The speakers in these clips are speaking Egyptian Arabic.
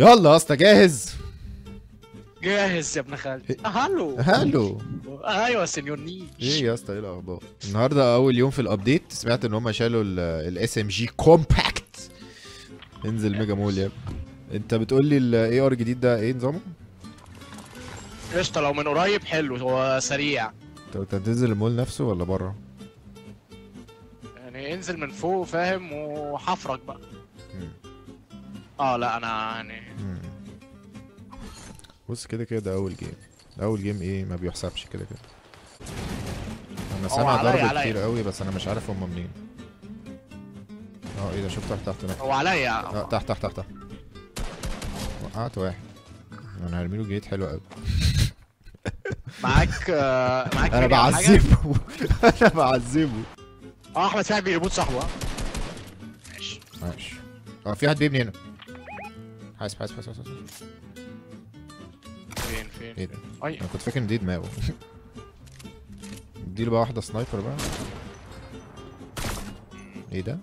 يلا يا اسطى جاهز جاهز يا ابن خالتي آه، هالو هالو ايوه سينيور نيش ايه يا اسطى ايه الاخبار النهارده اول يوم في الابديت سمعت ان هم شالوا الاس ام جي كومباكت انزل ميجا مول يا ابني انت بتقول لي الاي ار الجديد ده ايه نظامه؟ قشطه لو من قريب حلو هو سريع انت انت هتنزل المول نفسه ولا بره؟ يعني انزل من فوق فاهم وحفرك بقى مم. اه لا انا يعني مم. بص كده كده ده اول جيم ده اول جيم ايه ما بيحسبش كده كده انا هو سامع عليا- ضرب عليا. كتير قوي بس انا مش عارف هم منين اه ايه ده شوف تحت تحت هناك هو عليا اه تحت تحت تحت تحت وقعت واحد انا هرمي له جيت حلو قوي معاك آه، معاك انا كيمياء ولا حاجة؟ بعذبه انا بعذبه اه احمد سعد بيربط صاحبه اه ماشي ماشي اه في حد بيبني هنا حاسب حاسب حاسب حاسب فين فين ايه ده اي انا كنت فاكر ان دي دماغه اديله بقى واحده سنايبر بقى ايه ده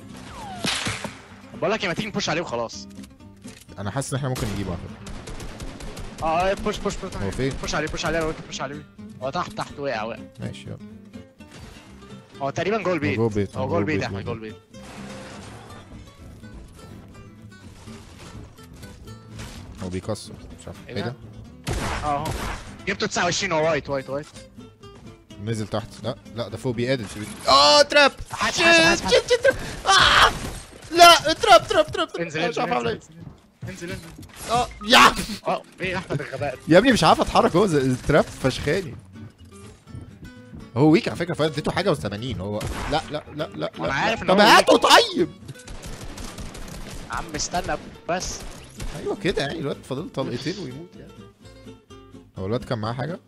بقول لك يا ما تيجي نبوش عليه وخلاص انا حاسس ان احنا ممكن نجيبه على فكره اه بوش بوش بوش هو فين بوش عليه بوش عليه لو انت بوش عليه هو تحت تحت وقع وقع ماشي يلا هو تقريبا جوه البيت جوه البيت، هو جوه جوه البيت البيت، يا احمد جوه جوه البيت هو بيكسر مش عارف إيه ايه ده؟ ده اه جبته 29 هو وايت وايت وايت نزل تحت لا لا ده فوق بيقادل في اه تراب حاسب حاسب حاسب شيت شيت تراب آه! لا تراب تراب تراب تراب انزل أنا مش انزل عارف اعمل ايه انزل انزل انزل اه يا اه ايه يا احمد الغباء ده؟ يا ابني مش عارف اتحرك هو زي- التراب فشخاني هو ويك على فكره فاديته حاجه و80 هو لا لا لا لا أنا لا عارف إن طب هو ويك. هاته طيب يا عم استنى بس ايوه كده يعني الواد فاضل طلقتين ويموت يعني هو الواد كان معاه حاجه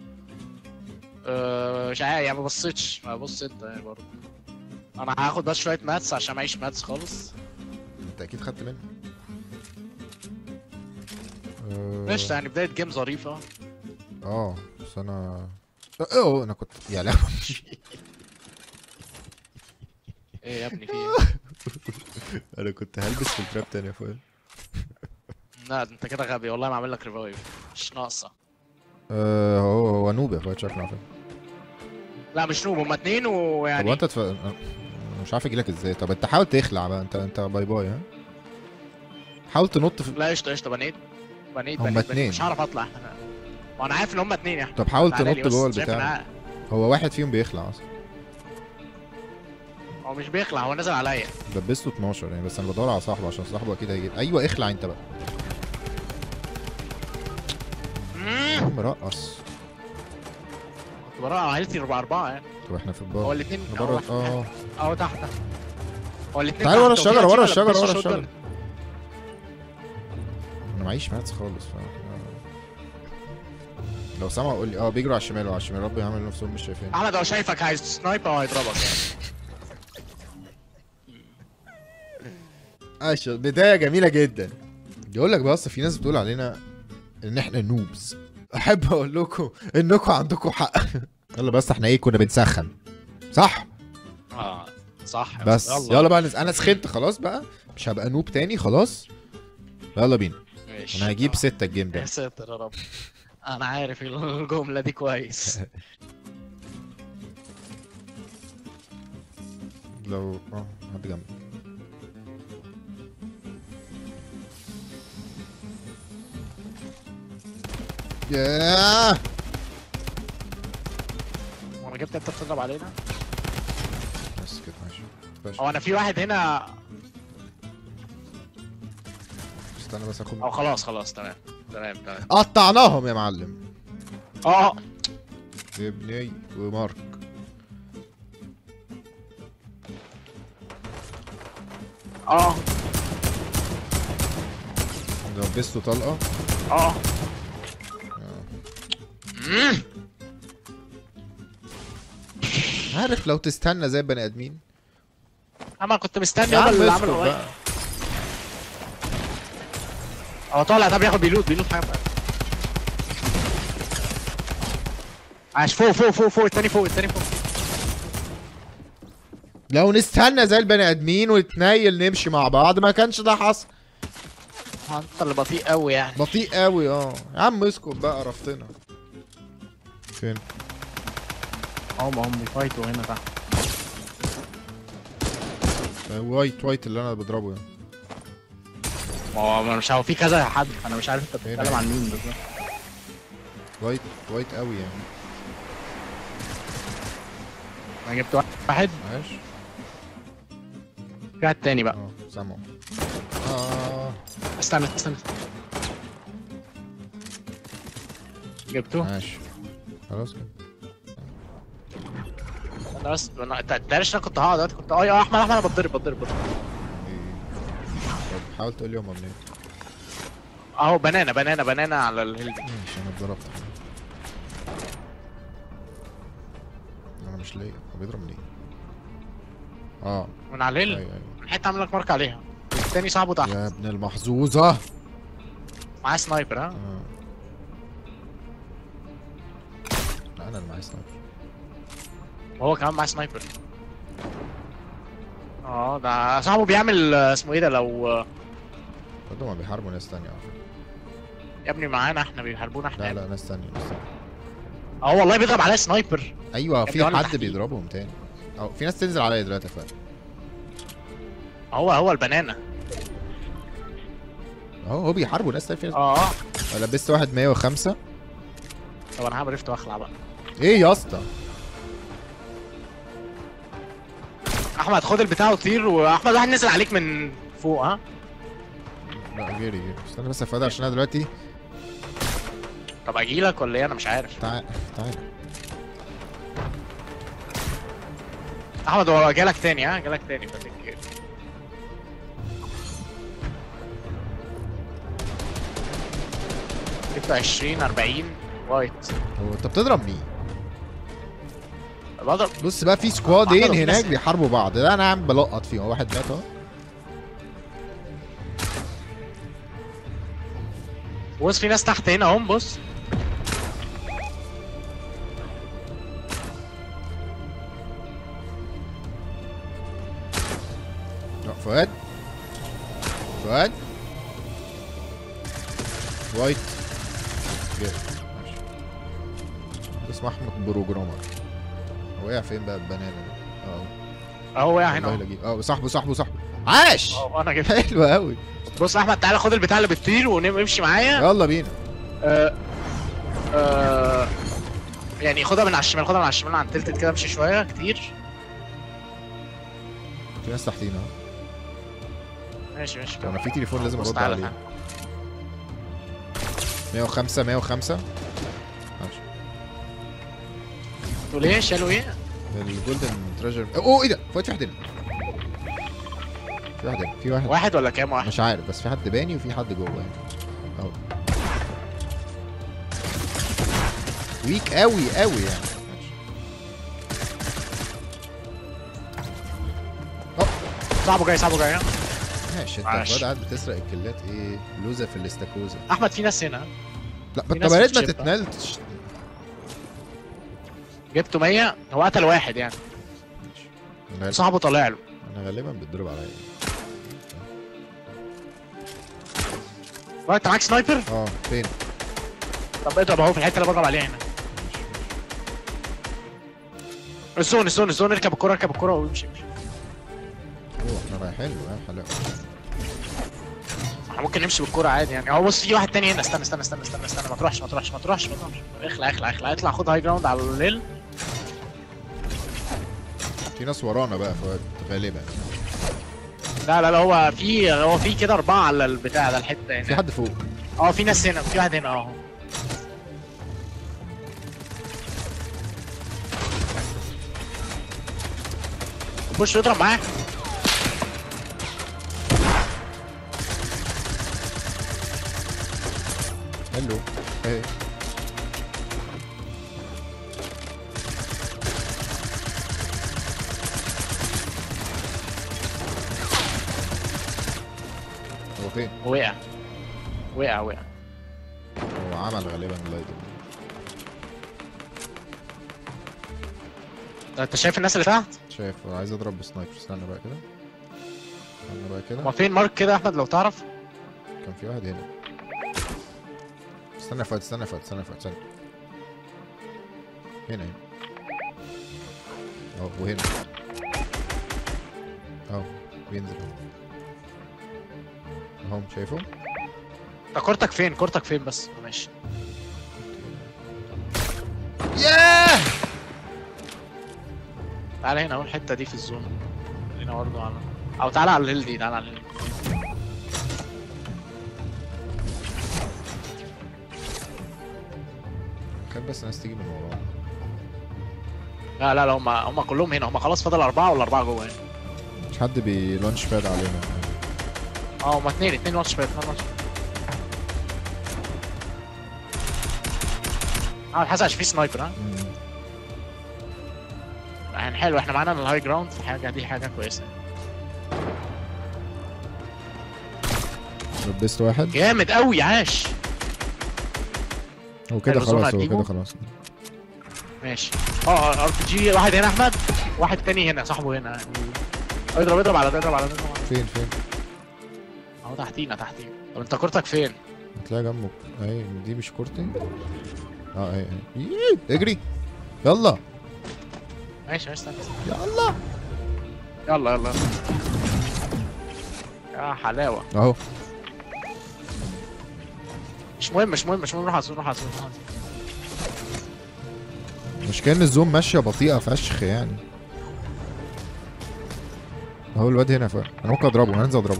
آه، مش عارف يعني ما بصيتش ما بص انت يعني برضه انا هاخد بس شويه ماتس عشان معيش ماتس خالص انت اكيد خدت منه آه، قشطه يعني بدايه جيم ظريفه اه بس انا اوه انا كنت يا لهوي ايه يا ابني في ايه؟ انا كنت هلبس في التراب تاني يا اخويا لا ده انت كده غبي والله ما اعمل لك ريفايف مش ناقصه آه، هو هو نوب يا اخويا شكله على فكره لا مش نوب هما اتنين طب ويعني وانت تف... أنا مش عارف اجيلك ازاي طب انت حاول تخلع بقى انت انت باي باي ها حاول تنط في لا قشطه قشطه بنيت بنيت هما بنيت, بنيت اتنين. مش هعرف اطلع وانا عارف ان هما اتنين يا احمد طب حاول تعالى لي تنط بس، جوه شايف البتاع إن هو واحد فيهم بيخلع اصلا هو مش بيخلع هو نازل عليا دبسته 12 يعني بس انا بدور على صاحبه عشان صاحبه اكيد هيجي ايوه اخلع انت بقى مم. مرقص كنت براء عائلتي اربعة اربعة يعني طب احنا في هو البار الاثنين احنا بره اه اهو تحت تحت هو الاثنين تعال ورا الشجرة ورا الشجرة ورا الشجرة انا معيش ماتس خالص ف لو سمع قول لي اه بيجروا على الشمال وعلى الشمال ربي يعمل نفسهم مش شايفين احمد هو شايفك عايز سنايبر هو هيضربك يعني عاش بداية جميلة جدا يقول لك بس في ناس بتقول علينا ان احنا نوبز احب اقول لكم انكم عندكم حق يلا بس احنا ايه كنا بنسخن صح اه صح بس يلا بقى نس... انا سخنت خلاص بقى مش هبقى نوب تاني خلاص يلا بينا ماشي انا هجيب آه. ستة الجيم ده يا ساتر يا رب انا عارف الجملة دي كويس لو اه حد جنبي ياه وانا جبت انت بتضرب علينا بس كده ماشي ماشي. هو انا في واحد هنا استنى بس اخد او خلاص خلاص تمام تمام تمام قطعناهم يا معلم اه ابني ومارك اه لبسته طلقه اه مم. عارف لو تستنى زي البني ادمين انا كنت مستني يا هو عم اللي اسكت عمله بقى. هو طالع طب ياخد بيلوت بيلوت حاجه عاش فوق فوق فوق فوق التاني فوق التاني فوق لو نستنى زي البني ادمين ونتنيل نمشي مع بعض ما كانش ده حصل انت اللي بطيء قوي يعني بطيء قوي اه يا عم اسكت بقى عرفتنا فين هم هم بيفايتوا هنا تحت آه، وايت وايت اللي انا بضربه يعني ما هو أنا مش هو في كذا حد انا مش عارف انت هنا. بتتكلم عن مين بالظبط وايت وايت قوي يعني انا جبت واحد عاش في واحد تاني بقى اه سامعه اه استنى استنى جبته عاش خلاص كده انا بس انا انت أنت عارف إن انا كنت هقعد دلوقتي كنت اه يا احمد احمد انا بتضرب بتضرب بتضرب إيه. طب حاول تقول لي هما منين اهو بنانا بنانا بنانا على الهيل ماشي انا اتضربت انا مش لاقي هو بيضرب منين اه من على ايوه الهيل ايوه حته عامل لك مارك عليها التاني صاحبه تحت يا ابن المحظوظه معاه سنايبر ها آه. لا انا اللي معايا سنايبر وهو كمان معاه سنايبر اه ده صاحبه بيعمل آه، اسمه ايه ده لو آه، برضه ما بيحاربوا ناس تانية اه يا ابني معانا احنا بيحاربونا احنا لا لا ناس تانية ناس تانية اه والله بيضرب عليا سنايبر ايوه ابني في وانا حد تحتيه. بيضربهم تاني او في ناس تنزل عليا دلوقتي يا فهد هو هو البنانا اهو هو بيحاربوا ناس تانية في ناس اه اه لبست واحد 105 طب انا هعمل ريفت واخلع بقى ايه يا اسطى احمد خد البتاع وطير واحمد واحد نزل عليك من فوق ها لا جري جري استنى بس يا فهد عشان انا دلوقتي طب اجيلك ولا ايه انا مش عارف تعال تعال احمد هو جالك تاني ها جالك تاني فتك جبت 20 40 وايت هو انت بتضرب مين بضرب بص بقى في سكوادين عملوا في هناك ناس- بيحاربوا بعض ده انا عم بلقط فيهم واحد مات اهو بص في ناس تحت هنا اهم بص لا فؤاد فؤاد وايت جاي ماشي اسمه احمد بروجرامر هو وقع فين بقى البنانا ده اه اهو وقع والله هنا لا اجيب اه صاحبه صاحبه صاحبه عاش اهو انا جبت حلو قوي بص احمد تعالى خد البتاع اللي بتطير ونمشي معايا يلا بينا آه آه يعني خدها من على الشمال خدها من على الشمال عن تلتت كده امشي شويه كتير في ناس تحتينا اهو. ماشي ماشي طب انا في تليفون لازم بص ارد تعالى عليه تعالى. 105 105 ماشي تقول ايه شالوا ايه الجولدن تريجر اوه ايه ده فوت في واحد هنا في واحد هنا في واحد واحد ولا كام واحد مش عارف بس في حد باني وفي حد جوه يعني اهو ويك قوي قوي يعني ماشي. صاحبه جاي صاحبه جاي ها؟ ماشي انت عاش. الواد قاعد بتسرق الكلات ايه لوزه في الاستاكوزا احمد في ناس هنا لا في انت ناس يا ريت ما بتشيب. تتنالش جبته 100 هو قتل واحد يعني ماشي. انا غالبا صاحبه طالع له انا غالبا بتضرب عليا هو انت معاك سنايبر اه فين طب اضرب اهو في الحته اللي بضرب عليها هنا الزون الزون الزون اركب الكرة اركب الكرة وامشي امشي اوه احنا رايحين له يا حلاوه احنا ممكن نمشي بالكرة عادي يعني اهو بص في واحد تاني هنا استنى استنى استنى استنى استنى ما تروحش ما تروحش ما تروحش ما تروحش اخلع اخلع اخلع اطلع خد هاي جراوند على الليل في ناس ورانا بقى فؤاد غالبا لا لا لا هو في هو في كده اربعة على البتاع ده الحتة في هنا حد فوق اه في ناس هنا في واحد هنا اهو خش اضرب معاه حلو ايه هو فين؟ وقع وقع وقع هو عمل غالبا اللايت انت شايف الناس اللي تحت؟ شايف هو عايز اضرب بسنايبر استنى بقى كده استنى بقى هما كده فين مارك كده يا احمد لو تعرف كان في واحد هنا استنى يا فؤاد استنى يا فؤاد استنى يا فؤاد استنى هنا هنا اهو وهنا اهو بينزل اهو اهو شايفه انت كورتك فين كورتك فين بس ماشي ياه تعالى هنا اول الحته دي في الزون هنا برضه على او تعالى على الهيل دي تعالى على الهيل كان بس ناس تيجي من وراه لا لا لا هم هم كلهم هنا هم خلاص فاضل اربعه ولا اربعه جوه هنا مش حد بيلانش باد علينا اه هم اتنين اتنين واتش باد اتنين واتش اه حاسس عشان في سنايبر ها مم. يعني حلو احنا معانا الهاي جراوند حاجه دي حاجه كويسه لبست واحد جامد قوي عاش هو كده حلو، زون خلاص هو هتجيبه؟ كده خلاص ماشي اه ار بي جي واحد هنا احمد واحد تاني هنا صاحبه هنا اضرب اضرب على ده اضرب على ده اضرب على ده. فين فين اهو تحتينا تحتينا طب انت كورتك فين؟ هتلاقي جنبك اهي دي مش كورتي اه اهي اهي ييه، اجري يلا ماشي ماشي استنى استنى. يلا يلا يلا يا حلاوه اهو مش مهم مش مهم مش مهم روح على الزون روح على الزون روح على الزون. مش كان الزوم ماشيه بطيئه فشخ يعني اهو الواد هنا فوق انا ممكن اضربه هنزل اضربه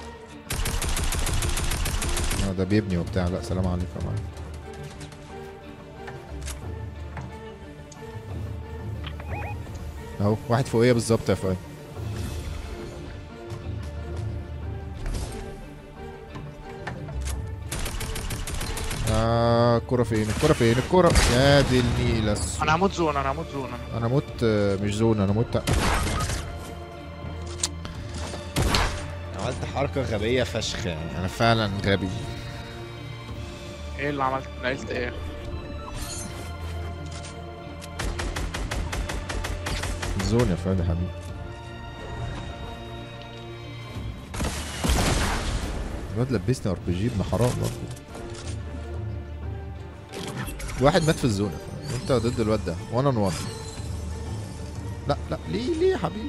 اه ده بيبني وبتاع لا سلام عليكم يا معلم اهو واحد فوقيه بالظبط يا فؤاد آه الكرة فين الكرة فين الكرة يا دي النيلة السود. انا هموت زون انا هموت زون انا انا مت آه، مش زون انا مت عملت حركة غبية فشخ يعني انا فعلا غبي ايه اللي عملت نقلت ايه؟ زون يا فؤاد يا حبيبي الواد لبسني ار بي جي ابن حرام برضه واحد مات في الزون يا فؤاد. انت ضد الواد ده وانا ان وان لا لا ليه ليه يا حبيبي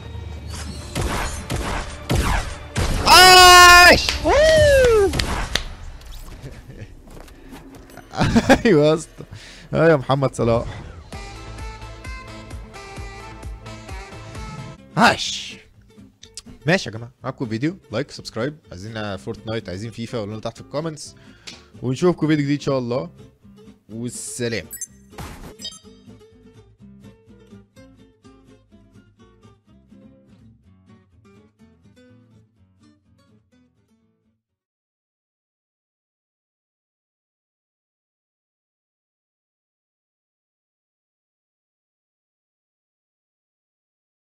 عاش ايوه يا اسطى ايوه يا محمد صلاح عاش ماشي يا جماعه معاكم فيديو لايك سبسكرايب عايزين فورتنايت عايزين فيفا قولوا لنا تحت في الكومنتس ونشوفكم فيديو جديد ان شاء الله والسلام